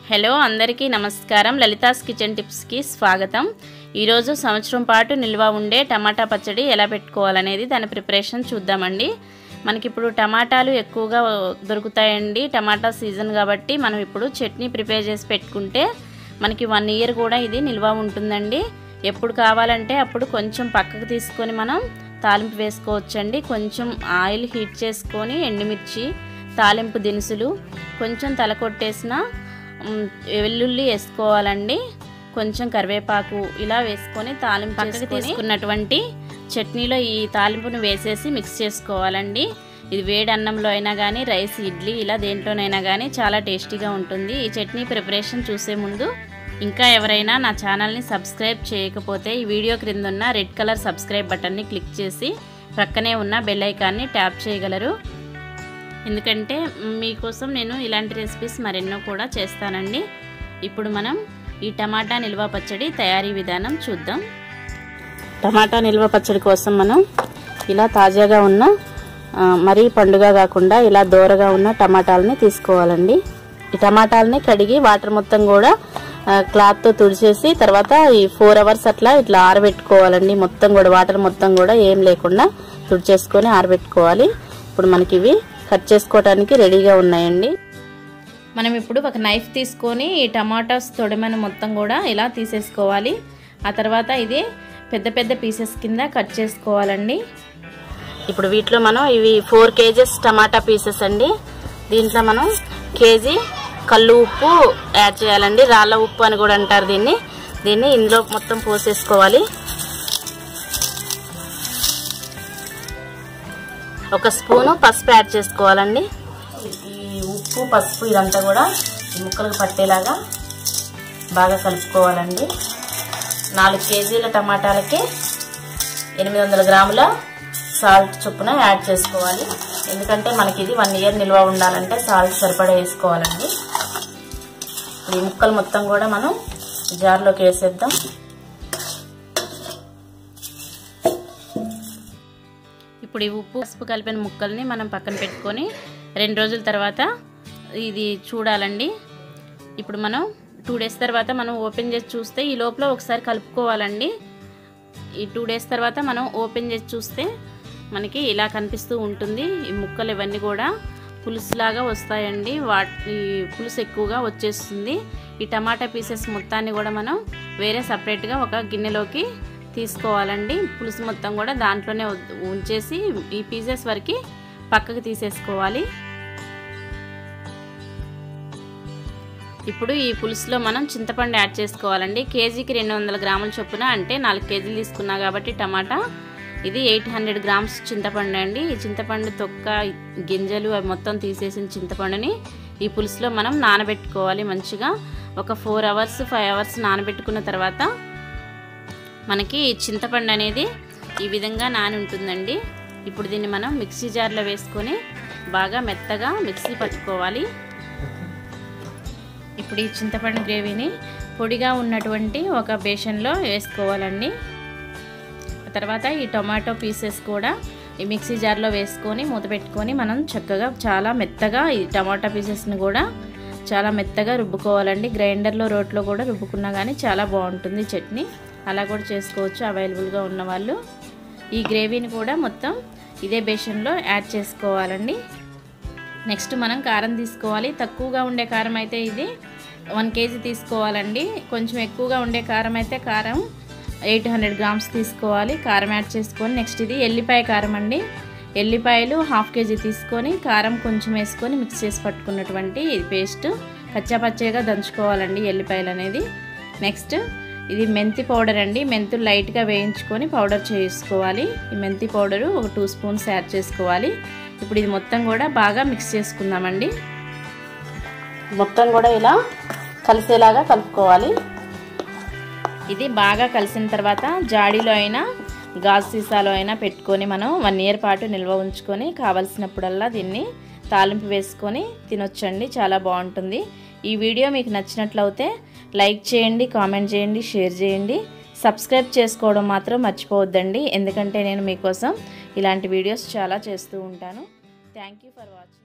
hello అందరికీ నమస్కారం Lalitha's kitchen టిప్స్కి స్వాగతం ఈరోజు సంవత్సరం పాటు నిల్వ ఉండే టమాటా పచ్చడి ఎలా పెట్టుకోవాలనేది దాని ప్రిపరేషన్ చూద్దామండి మనకి ఇప్పుడు టమాటాలు ఎక్కువగా దొరుకుతాయండి టమాటా సీజన్ కాబట్టి మనం ఇప్పుడు చట్నీ ప్రిపేర్ చేసి పెట్టుకుంటే మనకి వన్ ఇయర్ కూడా ఇది నిల్వ ఉంటుందండి ఎప్పుడు కావాలంటే అప్పుడు కొంచెం పక్కకు తీసుకొని మనం తాలింపు వేసుకోవచ్చండి కొంచెం ఆయిల్ హీట్ చేసుకొని ఎండుమిర్చి తాలింపు దినుసులు కొంచెం తల కొట్టేసిన మ్, వెల్లుల్లి వేసుకోవాలండి కొంచెం కరివేపాకు ఇలా వేసుకొని తాలింపు పక్కకి తీసుకున్నటువంటి చట్నీలో ఈ తాలింపును వేసేసి మిక్స్ చేసుకోవాలండి ఇది వేడి అన్నంలో అయినా కానీ రైస్ ఇడ్లీ ఇలా దేంట్లోనైనా కానీ చాలా టేస్టీగా ఉంటుంది ఈ చట్నీ ప్రిపరేషన్ చూసే ముందు ఇంకా ఎవరైనా నా ఛానల్ని సబ్స్క్రైబ్ చేయకపోతే ఈ వీడియో క్రింద ఉన్న రెడ్ కలర్ సబ్స్క్రైబ్ బటన్ని క్లిక్ చేసి ప్రక్కనే ఉన్న బెల్ ఐకాన్ని ట్యాప్ చేయగలరు ఎందుకంటే మీకోసం నేను ఇలాంటి రెసిపీస్ మరెన్నో కూడా చేస్తానండి ఇప్పుడు మనం ఈ టమాటా నిల్వ పచ్చడి తయారీ విధానం చూద్దాం టమాటా నిల్వ పచ్చడి కోసం మనం ఇలా తాజాగా ఉన్న ఆ, మరీ పండుగ కాకుండా ఇలా దూరగా ఉన్న టమాటాలని తీసుకోవాలండి ఈ టమాటాలని కడిగి వాటర్ మొత్తం కూడా ఆ, క్లాత్తో తుడిచేసి తర్వాత ఈ ఫోర్ అవర్స్ అట్లా ఇట్లా ఆరబెట్టుకోవాలండి మొత్తం కూడా వాటర్ మొత్తం కూడా ఏం లేకుండా తుడిచేసుకొని ఆరబెట్టుకోవాలి ఇప్పుడు మనకి ఇవి కట్ చేసుకోవడానికి రెడీగా ఉన్నాయండి మనం ఇప్పుడు ఒక నైఫ్ తీసుకొని ఈ టమాటాస్ తొడిమని మొత్తం కూడా ఇలా తీసేసుకోవాలి ఆ తర్వాత ఇది పెద్ద పెద్ద పీసెస్ కింద కట్ చేసుకోవాలండి ఇప్పుడు వీటిలో మనం ఇవి ఫోర్ కేజెస్ టమాటా పీసెస్ అండి దీంట్లో మనం కేజీ కళ్ళు ఉప్పు యాడ్ చేయాలండి రాళ్ళ ఉప్పు అని కూడా అంటారు దీన్ని దీన్ని ఇందులో మొత్తం పోసేసుకోవాలి ఒక స్పూను పసుపు యాడ్ చేసుకోవాలండి ఈ ఉప్పు పసుపు ఇదంతా కూడా ఈ ముక్కలకు పట్టేలాగా బాగా కలుపుకోవాలండి నాలుగు కేజీల టమాటాలకి ఎనిమిది వందల గ్రాముల సాల్ట్ చొప్పున యాడ్ చేసుకోవాలి ఎందుకంటే మనకి ఇది వన్ ఇయర్ నిల్వ ఉండాలంటే సాల్ట్ సరిపడా వేసుకోవాలండి ఈ ముక్కలు మొత్తం కూడా మనం జార్లోకి వేసేద్దాం ఇప్పుడు ఈ ఉప్పు పసుపు కలిపిన ముక్కల్ని మనం పక్కన పెట్టుకొని రెండు రోజుల తర్వాత ఇది చూడాలండి ఇప్పుడు మనం టూ డేస్ తర్వాత మనం ఓపెన్ చేసి చూస్తే ఈ లోపల ఒకసారి కలుపుకోవాలండి ఈ టూ డేస్ తర్వాత మనం ఓపెన్ చేసి చూస్తే మనకి ఇలా కనిపిస్తూ ఉంటుంది ఈ ముక్కలు ఇవన్నీ కూడా పులుసులాగా వస్తాయండి వాటి పులుసు ఎక్కువగా వచ్చేస్తుంది ఈ టమాటా పీసెస్ మొత్తాన్ని కూడా మనం వేరే సపరేట్గా ఒక గిన్నెలోకి తీసుకోవాలండి పులుసు మొత్తం కూడా దాంట్లోనే ఉంచేసి ఈ పీసెస్ వరకు పక్కకు తీసేసుకోవాలి ఇప్పుడు ఈ పులుసులో మనం చింతపండు యాడ్ చేసుకోవాలండి కేజీకి రెండు వందల గ్రాముల చొప్పున అంటే నాలుగు కేజీలు తీసుకున్నా కాబట్టి టమాటా ఇది ఎయిట్ హండ్రెడ్ గ్రామ్స్ చింతపండు అండి ఈ చింతపండు తొక్క గింజలు అవి మొత్తం తీసేసిన చింతపండుని ఈ పులుసులో మనం నానబెట్టుకోవాలి మంచిగా ఒక ఫోర్ అవర్స్ ఫైవ్ అవర్స్ నానబెట్టుకున్న తర్వాత మనకి ఈ చింతపండు అనేది ఈ విధంగా నాని ఉంటుందండి ఇప్పుడు దీన్ని మనం మిక్సీ జార్లో వేసుకొని బాగా మెత్తగా మిక్సీ పట్టుకోవాలి ఇప్పుడు ఈ చింతపండు గ్రేవీని పొడిగా ఉన్నటువంటి ఒక బేషన్లో వేసుకోవాలండి తర్వాత ఈ టొమాటో పీసెస్ కూడా ఈ మిక్సీ జార్లో వేసుకొని మూత పెట్టుకొని మనం చక్కగా చాలా మెత్తగా ఈ టమాటా పీసెస్ని కూడా చాలా మెత్తగా రుబ్బుకోవాలండి గ్రైండర్లో రోట్లో కూడా రుబ్బుకున్నా కానీ చాలా బాగుంటుంది చట్నీ అలా కూడా చేసుకోవచ్చు అవైలబుల్గా ఉన్న వాళ్ళు ఈ గ్రేవీని కూడా మొత్తం ఇదే బేషన్లో యాడ్ చేసుకోవాలండి నెక్స్ట్ మనం కారం తీసుకోవాలి తక్కువగా ఉండే కారం అయితే ఇది వన్ కేజీ తీసుకోవాలండి కొంచెం ఎక్కువగా ఉండే కారం అయితే కారం ఎయిట్ హండ్రెడ్ గ్రామ్స్ తీసుకోవాలి కారం యాడ్ చేసుకొని నెక్స్ట్ ఇది ఎల్లిపాయ కారం అండి ఎల్లిపాయలు హాఫ్ కేజీ తీసుకొని కారం కొంచెం వేసుకొని మిక్స్ చేసి పట్టుకున్నటువంటి ఇది పేస్ట్ కచ్చాపచ్చగా దంచుకోవాలండి ఎల్లిపాయలు అనేది నెక్స్ట్ ఇది మెంతి పౌడర్ అండి మెంతులు లైట్గా వేయించుకొని పౌడర్ చేసుకోవాలి ఈ మెంతి పౌడరు ఒక టూ స్పూన్స్ యాడ్ చేసుకోవాలి ఇప్పుడు ఇది మొత్తం కూడా బాగా మిక్స్ చేసుకుందామండి మొత్తం కూడా ఇలా కలిసేలాగా కలుపుకోవాలి ఇది బాగా కలిసిన తర్వాత జాడీలో అయినా గాజు సీసాలో అయినా పెట్టుకొని మనం వన్ ఇయర్ పాటు నిల్వ ఉంచుకొని కావలసినప్పుడల్లా దీన్ని తాలింపు వేసుకొని తినొచ్చండి చాలా బాగుంటుంది ఈ వీడియో మీకు నచ్చినట్లయితే లైక్ చేయండి కామెంట్ చేయండి షేర్ చేయండి సబ్స్క్రైబ్ చేసుకోవడం మాత్రం మర్చిపోవద్దండి ఎందుకంటే నేను మీకోసం ఇలాంటి వీడియోస్ చాలా చేస్తూ ఉంటాను థ్యాంక్ యూ ఫర్ వాచింగ్